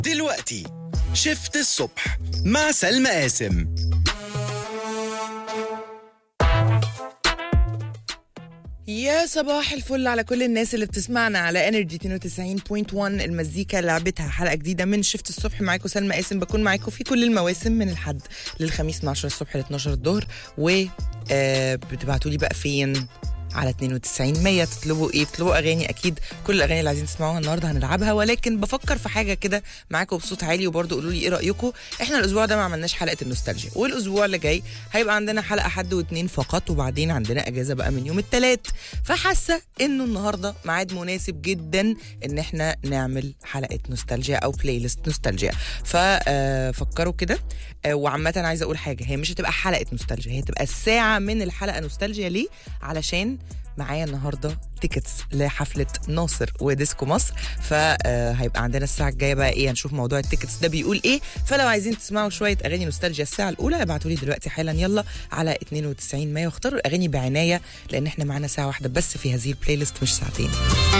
دلوقتي شفت الصبح مع سلمى قاسم يا صباح الفل على كل الناس اللي بتسمعنا على انرجي 92.1 المزيكا لعبتها حلقه جديده من شفت الصبح معاكم سلمى قاسم بكون معاكم في كل المواسم من الحد للخميس من 10 الصبح ل 12 الظهر و آه بتبعتوا لي بقى فين على 92 100 تطلبوا ايه تطلبوا اغاني اكيد كل الاغاني اللي عايزين تسمعوها النهارده هنلعبها ولكن بفكر في حاجه كده معاكم بصوت عالي وبرضه قولوا لي ايه رايكم احنا الاسبوع ده ما عملناش حلقه النوستالجيا والاسبوع اللي جاي هيبقى عندنا حلقه حد واثنين فقط وبعدين عندنا اجازه بقى من يوم الثلاث فحاسه انه النهارده ميعاد مناسب جدا ان احنا نعمل حلقه نوستالجيا او بلاي ليست نوستالجيا ففكروا كده آه، وعامه عايزه اقول حاجه هي مش هتبقى حلقه نوستالجيا هي هتبقى ساعه من الحلقه نوستالجيا ليه علشان معايا النهارده تيكتس لحفله ناصر وديسكو مصر فهيبقى عندنا الساعه الجايه بقى ايه هنشوف موضوع التيكتس ده بيقول ايه فلو عايزين تسمعوا شويه اغاني نوستالجيا الساعه الاولى ابعتوا لي دلوقتي حالا يلا على 92 مايو واختاروا الاغاني بعنايه لان احنا معانا ساعه واحده بس في هذه البلاي ليست مش ساعتين